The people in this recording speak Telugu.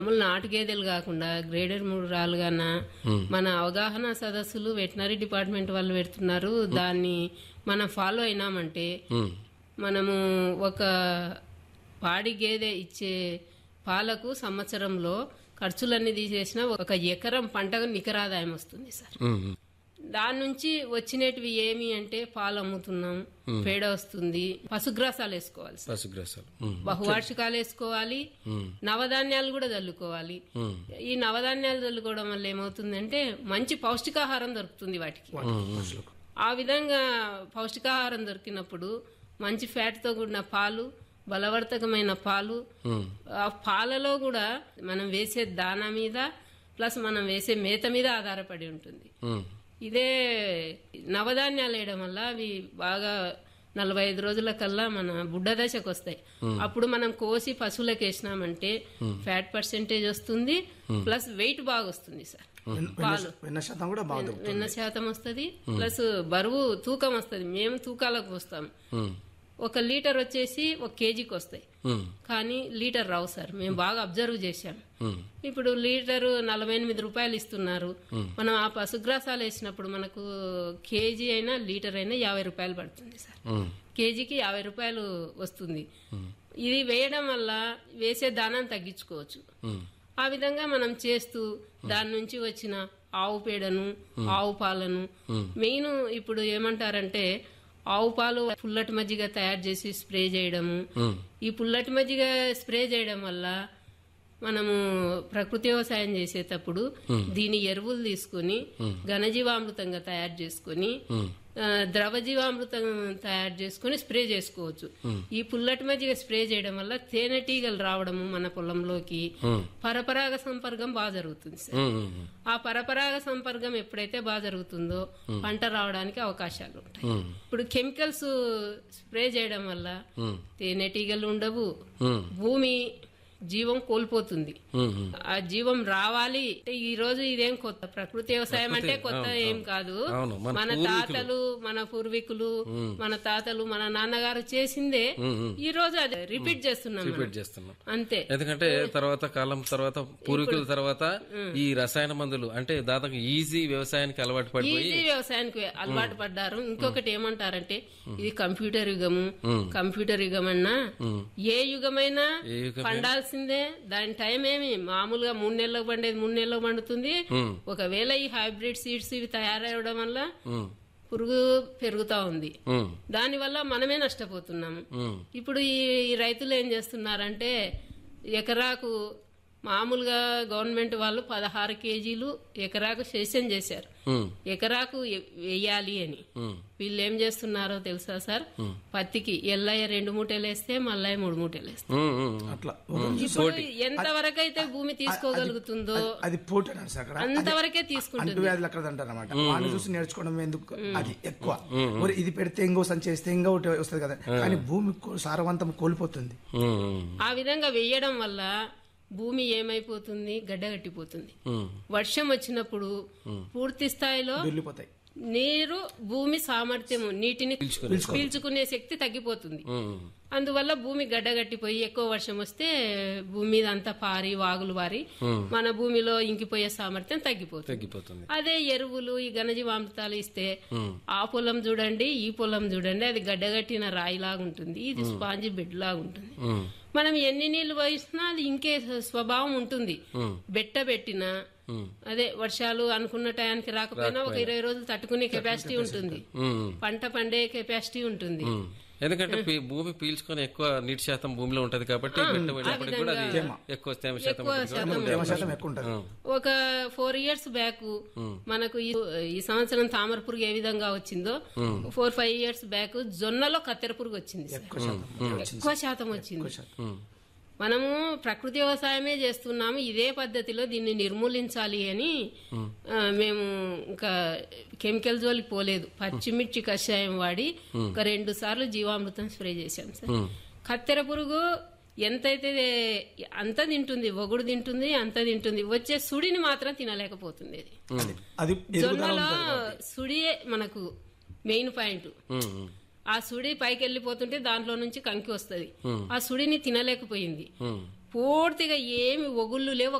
మామూలు నాటు గేదెలు కాకుండా గ్రేడెడ్ మూడురాలుగాన మన అవగాహన సదస్సులు వెటనరీ డిపార్ట్మెంట్ వాళ్ళు పెడుతున్నారు దాన్ని మనం ఫాలో అయినామంటే మనము ఒక పాడి గేదె ఇచ్చే పాలకు సంవత్సరంలో ఖర్చులన్నీ తీసేసిన ఒక ఎకరం పంటకు నికరాదాయం వస్తుంది సార్ ఉమ్, దాని నుంచి వచ్చినటివి ఏమి అంటే పాలు అమ్ముతున్నాం పేడ వస్తుంది పశుగ్రాసాలు వేసుకోవాలి సార్ పశుగ్రాసాలు ఉమ్, బహువార్షికాలు వేసుకోవాలి నవధాన్యాలు కూడా చల్లుకోవాలి ఉమ్, ఈ నవధాన్యాలు చల్లుకోవడం వల్ల ఏమవుతుందంటే మంచి పౌష్టికాహారం దొరుకుతుంది వాటికి ఆ విధంగా పౌష్టికాహారం దొరికినప్పుడు మంచి ఫ్యాట్తో కూడిన పాలు బలవర్ధకమైన పాలు ఉమ్, ఆ పాలలో కూడా మనం వేసే దానా మీద ప్లస్ మనం వేసే మేత మీద ఆధారపడి ఉంటుంది ఉమ్, ఇదే నవధాన్యాలు వేయడం వల్ల అవి బాగా నలభై ఐదు రోజుల కల్లా మన బుడ్డ దశకు వస్తాయి అప్పుడు మనం కోసి పశువులకు వేసినామంటే ఫ్యాట్ పర్సెంటేజ్ వస్తుంది ప్లస్ వెయిట్ బాగా వస్తుంది సార్ పాలు వెన్న శాతం కూడా బాగా దొరుకుతుంది. వెన్న శాతం వస్తుంది ప్లస్ బరువు తూకం వస్తుంది మేము తూకాలకు వస్తాం ఉమ్, ఒక లీటర్ వచ్చేసి ఒక కేజీకి వస్తాయి ఉమ్, కానీ లీటర్ రావు సార్ మేము బాగా అబ్జర్వ్ చేశాం ఉమ్, ఇప్పుడు లీటరు నలభై ఎనిమిది రూపాయలు ఇస్తున్నారు మనం ఆ పశుగ్రాసాలు వేసినప్పుడు మనకు కేజీ అయినా లీటర్ అయినా యాభై రూపాయలు పడుతుంది సార్ ఉమ్, కేజీకి యాభై రూపాయలు వస్తుంది ఇది వేయడం వల్ల వేసే దానాన్ని తగ్గించుకోవచ్చు ఉమ్, ఆ విధంగా మనం చేస్తూ దాని నుంచి వచ్చిన ఆవు పేడను ఆవు పాలను మెయిన్ ఇప్పుడు ఏమంటారంటే ఆవు పాలు పుల్లటి మజ్జిగ తయారు చేసి స్ప్రే చేయడము ఉమ్, ఈ పుల్లటి మజ్జిగ స్ప్రే చేయడం వల్ల మనము ప్రకృతి వ్యవసాయం చేసేటప్పుడు దీని ఎరువులు తీసుకుని ఘనజీవామృతంగా తయారు చేసుకుని ఆ, ద్రవ జీవామృతం తయారు చేసుకుని స్ప్రే చేసుకోవచ్చు ఈ పుల్లటి మజ్జిగ స్ప్రే చేయడం వల్ల తేనెటీగలు రావడము మన పొలంలోకి పరపరాగ సంపర్కం బాగా జరుగుతుంది సార్ ఉమ్, ఉమ్, ఆ పరపరాగ సంపర్కం ఎప్పుడైతే బాగా జరుగుతుందో పంట రావడానికి అవకాశాలు ఉంటాయి ఉమ్, ఇప్పుడు కెమికల్స్ స్ప్రే చేయడం వల్ల ఉమ్, తేనెటీగలు ఉండవు ఉమ్, భూమి జీవం కోల్పోతుంది ఉమ్, ఉమ్. ఆ జీవం రావాలి అంటే ఈ రోజు ఇదేం కొత్త ప్రకృతి వ్యవసాయం అంటే కొత్త ఏం కాదు అవును, మన మన తాతలు మన పూర్వీకులు మన తాతలు మన నాన్నగారు చేసిందే ఈ రోజు అది రిపీట్ చేస్తున్నాం మనం. రిపీట్ చేస్తున్నాం అంతే ఎందుకంటే తర్వాత కాలం తర్వాత పూర్వీకుల తర్వాత ఈ రసాయన మందులు అంటే దాదాపు ఈజీ వ్యవసాయానికి అలవాటు పడిపోయి ఈజీ వ్యవసాయానికి అలవాటు పడ్డారు ఇంకొకటి ఏమంటారంటే ఇది కంప్యూటర్ యుగము కంప్యూటర్ యుగం అన్నా ఏ యుగమైనా ఏ యుగం పండాల్సిందే దాని టైం ఏమి మామూలుగా మూడు నెలలకు పండేది మూడు నెలలకు పండుతుంది ఉమ్, ఒకవేళ ఈ హైబ్రిడ్ సీడ్స్ ఇవి తయారవడం వల్ల ఉమ్, పురుగు పెరుగుతా ఉంది ఉమ్, దానివల్ల మనమే నష్టపోతున్నాము ఉమ్, ఇప్పుడు ఈ ఈ రైతులు ఏం చేస్తున్నారంటే ఎకరాకు మామూలుగా గవర్నమెంట్ వాళ్ళు పదహారు కేజీలు ఎకరాకు సెషన్ చేశారు ఉమ్, ఎకరాకు ఎ- వేయాలి అని ఉమ్, వీళ్ళు ఏం చేస్తున్నారో తెలుసా సార్ పత్తికి ఎల్లయ్య రెండు మూటలు వేస్తే మల్లయ్య మూడు మూటలు వేస్తారు ఉమ్, ఉమ్, అట్లా ఇప్పుడు ఎంత వరకు అయితే భూమి తీసుకోగలుగుతుందో అది పోటీ అనేసి అక్కడ అంతవరకే తీసుకుంటుంది అంటు వ్యాధులు అక్కడ అంటారు అనమాట వాడిని చూసి నేర్చుకోవడం ఎందుకు అది ఎక్కువ మరి ఇది పెడితే ఇంకో సంచి చేస్తే ఇంకో ఒకటి వస్తుంది కదా కానీ భూమి కో- సారవంతం కోల్పోతుంది ఉమ్, ఉమ్, ఆ విధంగా వేయడం వల్ల భూమి ఏమైపోతుంది గడ్డగట్టిపోతుంది ఉమ్, వర్షం వచ్చినప్పుడు పూర్తి స్థాయిలో వెళ్ళిపోతాయి నీరు భూమి సామర్థ్యము నీటిని పీల్చుకునే శక్తి తగ్గిపోతుంది ఉమ్, అందువల్ల భూమి గడ్డగట్టిపోయి ఎక్కువ వర్షం వస్తే భూమి మీద అంతా పారి వాగులు వారి మన భూమిలో ఇంకిపోయే సామర్థ్యం తగ్గిపోతుంది తగ్గిపోతుంది అదే ఎరువులు ఈ ఘనజీవామృతాలు ఇస్తే ఆ పొలం చూడండి ఈ పొలం చూడండి అది గడ్డగట్టిన రాయిలాగా ఉంటుంది ఇది స్పాంజి బెడ్ లాగా ఉంటుంది ఉమ్, మనం ఎన్ని నీళ్లు పోయినా అది ఇంకే స్వభావం ఉంటుంది బెట్ట పెట్టిన అదే వర్షాలు అనుకున్న టయానికి రాకపోయినా ఒక ఇరవై రోజులు తట్టుకునే కెపాసిటీ ఉంటుంది ఉమ్, పంట పండే కెపాసిటీ ఉంటుంది ఉమ్. ఎందుకంటే పీ- భూమి పీల్చుకొని ఎక్కువ నీటి శాతం భూమిలో ఉంటది కాబట్టి బిడ్డ వెళ్ళినప్పటికి కూడా అది ఎక్కువ తేమ శాతం ఎక్కువ ఉంటుంది. శాతం తేమ శాతం ఎక్కువ ఉంటుంది ఒక ఫోర్ ఇయర్స్ బ్యాక్ మనకు ఈ ఈ సంవత్సరం తామర పురుగు ఏ విధంగా వచ్చిందో ఫోర్ ఫైవ్ ఇయర్స్ బ్యాక్ జొన్నలో కత్తెర పురుగు వచ్చింది సార్. ఎక్కువ శాతం ఎక్కువ శాతం వచ్చింది మనము ప్రకృతి వ్యవసాయమే చేస్తున్నాము ఇదే పద్ధతిలో దీన్ని నిర్మూలించాలి అని ఆ, మేము ఇంకా కెమికల్ జోలికి పోలేదు పచ్చిమిర్చి కషాయం వాడి ఒక రెండు సార్లు జీవామృతం స్ప్రే చేశాం సార్ కత్తెర పురుగు ఎంతైతే అంత తింటుంది ఒగుడు తింటుంది అంత తింటుంది వచ్చే సుడిని మాత్రం తినలేకపోతుంది అది అది ఎదుగుదల జొన్నలో సుడియే మనకు మెయిన్ పాయింట్ ఉమ్, ఉమ్, ఆ సుడి పైకి వెళ్ళిపోతుంటే దాంట్లో నుంచి కంకి వస్తది ఆ సుడిని తినలేకపోయింది పూర్తిగా ఏమి ఒగుళ్ళు లేవు